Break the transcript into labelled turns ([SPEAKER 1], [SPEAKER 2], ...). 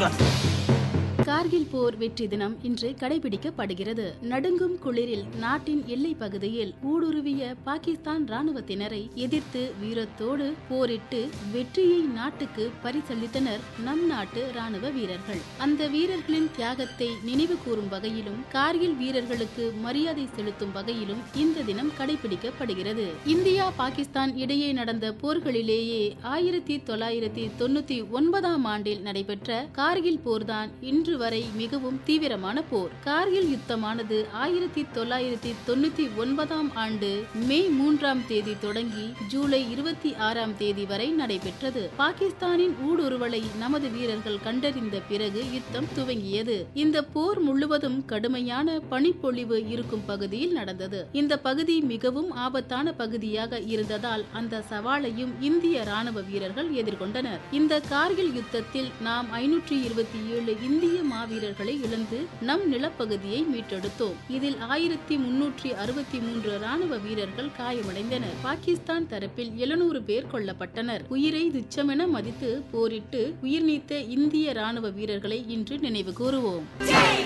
[SPEAKER 1] கார்கில் போர் வெற்றி தினம் இன்று கடைபிடிக்கப்படுகிறது நடுங்கும் குளிரில் நாட்டின் எல்லை பகுதியில் ஊடுருவிய பாகிஸ்தான் ராணுவத்தினரை எதிர்த்து வீரத்தோடு போரிட்டு வெற்றியை நாட்டுக்கு பரிசளித்தனர் நம் நாட்டு ராணுவ வீரர்கள் அந்த வீரர்களின் தியாகத்தை நினைவு கூறும் வகையிலும் கார்கில் வீரர்களுக்கு மரியாதை செலுத்தும் வகையிலும் இந்த தினம் கடைபிடிக்கப்படுகிறது இந்தியா பாகிஸ்தான் இடையே நடந்த போர்களிலேயே ஆயிரத்தி தொள்ளாயிரத்தி தொண்ணூத்தி ஒன்பதாம் ஆண்டில் நடைபெற்ற கார்கில் போர்தான் இன்று வரை மிகவும் தீவிரமான போர் கார்கில் யுத்தமானது ஆயிரத்தி தொள்ளாயிரத்தி தொண்ணூத்தி ஒன்பதாம் ஆண்டு மே மூன்றாம் தேதி தொடங்கி ஜூலை இருபத்தி ஆறாம் தேதி வரை நடைபெற்றது பாகிஸ்தானின் ஊடுருவலை நமது வீரர்கள் கண்டறிந்த பிறகு யுத்தம் துவங்கியது இந்த போர் முழுவதும் கடுமையான பனிப்பொழிவு இருக்கும் பகுதியில் நடந்தது இந்த பகுதி மிகவும் ஆபத்தான பகுதியாக இருந்ததால் அந்த சவாலையும் இந்திய ராணுவ வீரர்கள் எதிர்கொண்டனர் இந்த கார்கில் யுத்தத்தில் நாம் ஐநூற்றி இருபத்தி ஏழு இந்திய மாவீரர்களை இழந்து நம் நிலப்பகுதியை மீட்டெடுத்தோம் இதில் ஆயிரத்தி முன்னூற்றி அறுபத்தி மூன்று ராணுவ வீரர்கள் காயமடைந்தனர் பாகிஸ்தான் தரப்பில் எழுநூறு பேர் கொல்லப்பட்டனர் உயிரை துச்சமென மதித்து போரிட்டு உயிர் நீத்த இந்திய ராணுவ வீரர்களை இன்று நினைவு கூறுவோம்